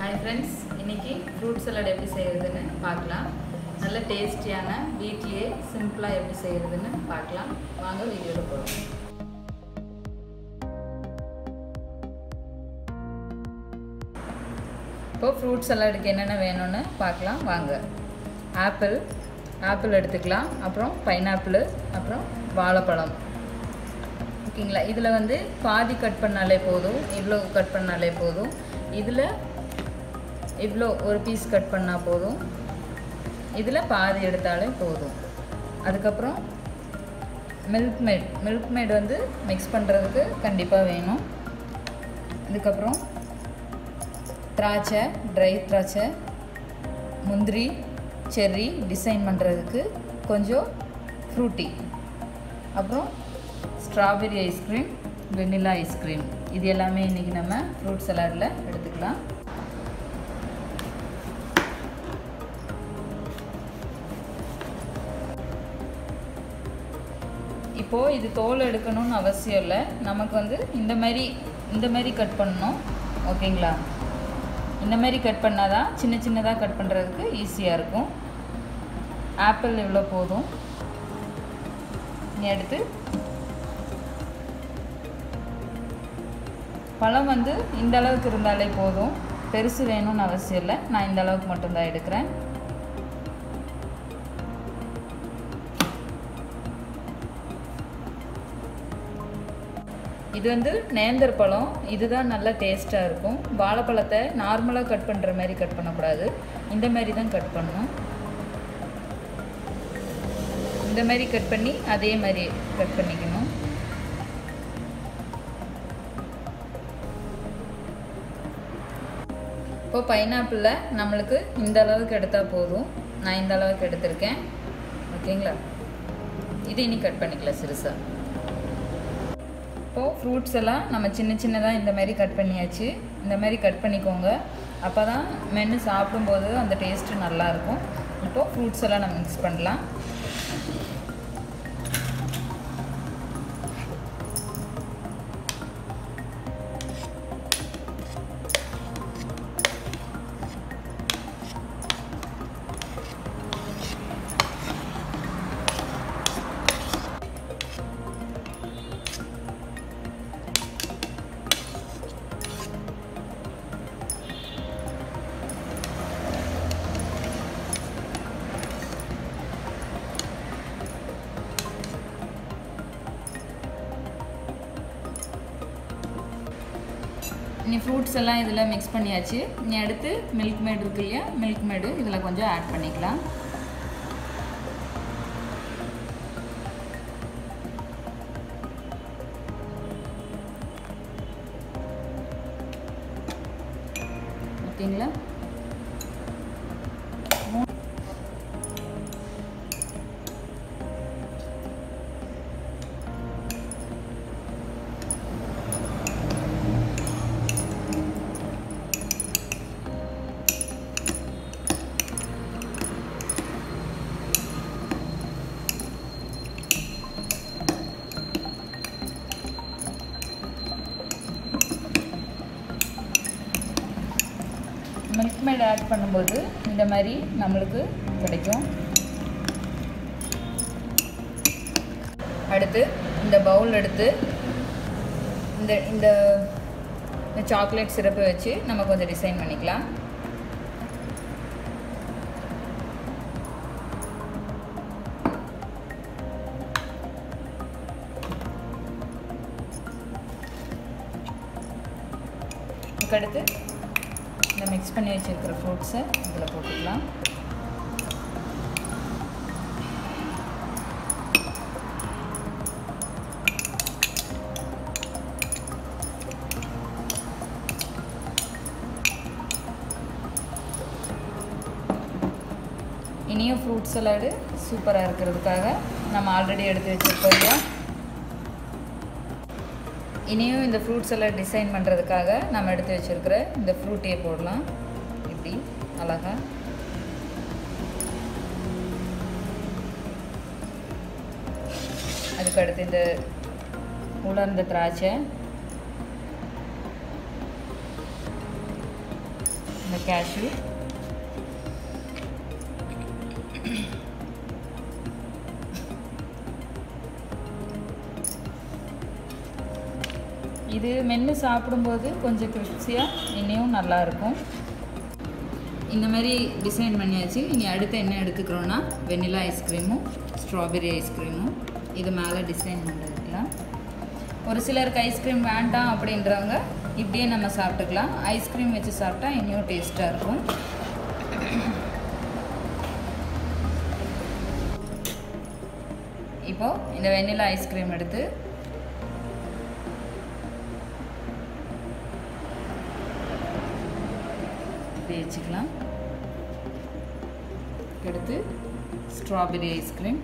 hi friends இன்னைக்கு fruit salad எப்படி செய்கிறதுன்னு பார்க்கலாம் நல்ல டேஸ்டியான வீட்லேயே சிம்பிளாக எப்படி செய்கிறதுன்னு பார்க்கலாம் வாங்க வீடியோவில் போகலாம் இப்போ ஃப்ரூட் சலாடுக்கு என்னென்ன வேணும்னு பார்க்கலாம் வாங்க ஆப்பிள் ஆப்பிள் எடுத்துக்கலாம் அப்புறம் பைனாப்பிள் அப்புறம் வாழைப்பழம் ஓகேங்களா இதில் வந்து பாதி கட் பண்ணாலே போதும் இவ்வளோ கட் பண்ணாலே போதும் இதில் இவ்வளோ ஒரு பீஸ் கட் பண்ணால் போதும் இதில் பாதி எடுத்தாலே போதும் அதுக்கப்புறம் மில்க் மேட் மில்க் மேட் வந்து மிக்ஸ் பண்ணுறதுக்கு கண்டிப்பாக வேணும் இதுக்கப்புறம் திராட்சை ட்ரை திராட்சை முந்திரி செர்ரி டிசைன் பண்ணுறதுக்கு கொஞ்சம் ஃப்ரூட்டி அப்புறம் ஸ்ட்ராபெரி ஐஸ்கிரீம் வெண்ணிலா ஐஸ்கிரீம் இது எல்லாமே இன்றைக்கி நம்ம ஃப்ரூட் சலாடில் எடுத்துக்கலாம் இப்போது இது தோல் எடுக்கணும்னு அவசியம் இல்லை நமக்கு வந்து இந்த மாதிரி இந்த மாதிரி கட் பண்ணணும் ஓகேங்களா இந்த மாதிரி கட் பண்ணால் தான் சின்ன சின்னதாக கட் பண்ணுறதுக்கு ஈஸியாக இருக்கும் ஆப்பிள் இவ்வளோ போதும் எடுத்து பழம் வந்து இந்த அளவுக்கு இருந்தாலே போதும் பெருசு வேணும்னு அவசியம் இல்லை நான் இந்த அளவுக்கு மட்டும்தான் எடுக்கிறேன் இது வந்து நேந்தர் பழம் இதுதான் நல்லா டேஸ்ட்டாக இருக்கும் வாழைப்பழத்தை நார்மலாக கட் பண்ணுற மாதிரி கட் பண்ணக்கூடாது இந்த மாதிரி தான் கட் பண்ணணும் இந்த மாதிரி கட் பண்ணி அதே மாதிரி கட் பண்ணிக்கணும் இப்போ பைனாப்பிளில் நம்மளுக்கு இந்த அளவுக்கு எடுத்தால் போதும் நான் இந்த அளவுக்கு எடுத்திருக்கேன் ஓகேங்களா இது இனி கட் பண்ணிக்கலாம் சிறுசாக இப்போது ஃப்ரூட்ஸ் எல்லாம் நம்ம சின்ன சின்னதாக இந்த மாதிரி கட் பண்ணியாச்சு இந்த மாதிரி கட் பண்ணிக்கோங்க அப்போ தான் மென்று சாப்பிடும்போது அந்த டேஸ்ட்டு நல்லாயிருக்கும் இப்போது ஃப்ரூட்ஸ் எல்லாம் நம்ம மிக்ஸ் பண்ணலாம் இனி ஃப்ரூட்ஸ் எல்லாம் இதில் மிக்ஸ் பண்ணியாச்சு இனி அடுத்து மில்க் மேட் இருக்கு இல்லையா மில்க் மேடு இதில் கொஞ்சம் ஆட் பண்ணிக்கலாம் ஓகேங்களா மில்க் மேட் ஆட் பண்ணும்போது இந்த மாதிரி நம்மளுக்கு கிடைக்கும் அடுத்து இந்த பவுல் எடுத்து இந்த இந்த சாக்லேட் சிரப்பை வச்சு நம்ம கொஞ்சம் டிசைன் பண்ணிக்கலாம் அதுக்கடுத்து இந்த மிக்ஸ் பண்ணி வச்சுருக்கிற ஃப்ரூட்ஸை இதில் போட்டுக்கலாம் இனியும் ஃப்ரூட் சலாடு சூப்பராக இருக்கிறதுக்காக நம்ம ஆல்ரெடி எடுத்து வச்சுருக்கோம் இல்லையா இனியும் இந்த ஃப்ரூட்ஸ் எல்லாம் டிசைன் பண்ணுறதுக்காக நம்ம எடுத்து வச்சுருக்கிற இந்த ஃப்ரூட்டியை போடலாம் இப்படி அழகாக அதுக்கு அடுத்து இந்த உலர்ந்த திராட்சை இந்த இந்த கேஷ்யூ இது மென்று சாப்பிடும்போது கொஞ்சம் கிறிஸ்பியாக இன்னும் நல்லாயிருக்கும் இந்த மாதிரி டிசைன் பண்ணியாச்சு இனி அடுத்து என்ன எடுத்துக்கிறோன்னா வெண்ணிலா ஐஸ்கிரீமும் ஸ்ட்ராபெரி ஐஸ்கிரீமும் இது மேலே டிசைன் பண்ணிருக்கலாம் ஒரு சிலருக்கு ஐஸ்கிரீம் வேண்டாம் அப்படின்றவங்க இப்படியே நம்ம சாப்பிட்டுக்கலாம் ஐஸ்கிரீம் வச்சு சாப்பிட்டா இன்னும் டேஸ்ட்டாக இருக்கும் இப்போது இந்த வெண்ணிலா ஐஸ்கிரீம் எடுத்து இப்படி வச்சுக்கலாம் எடுத்து ஸ்ட்ராபெரி ஐஸ்கிரீம்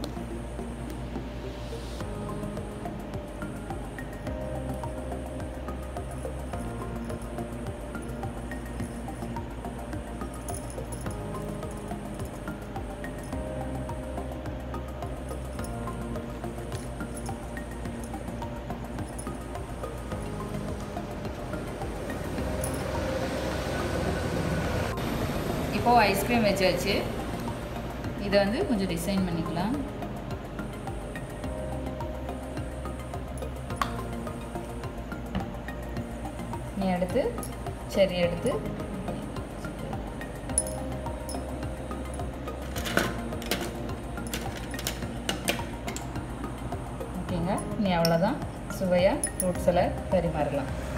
இப்போது ஐஸ்கிரீம் வச்சாச்சு இதை வந்து கொஞ்சம் டிசைன் பண்ணிக்கலாம் நீ எடுத்து சரி எடுத்து ஓகேங்க நீ அவ்வளோதான் சுவையாக ஃப்ரூட்ஸில் பரிமாறலாம்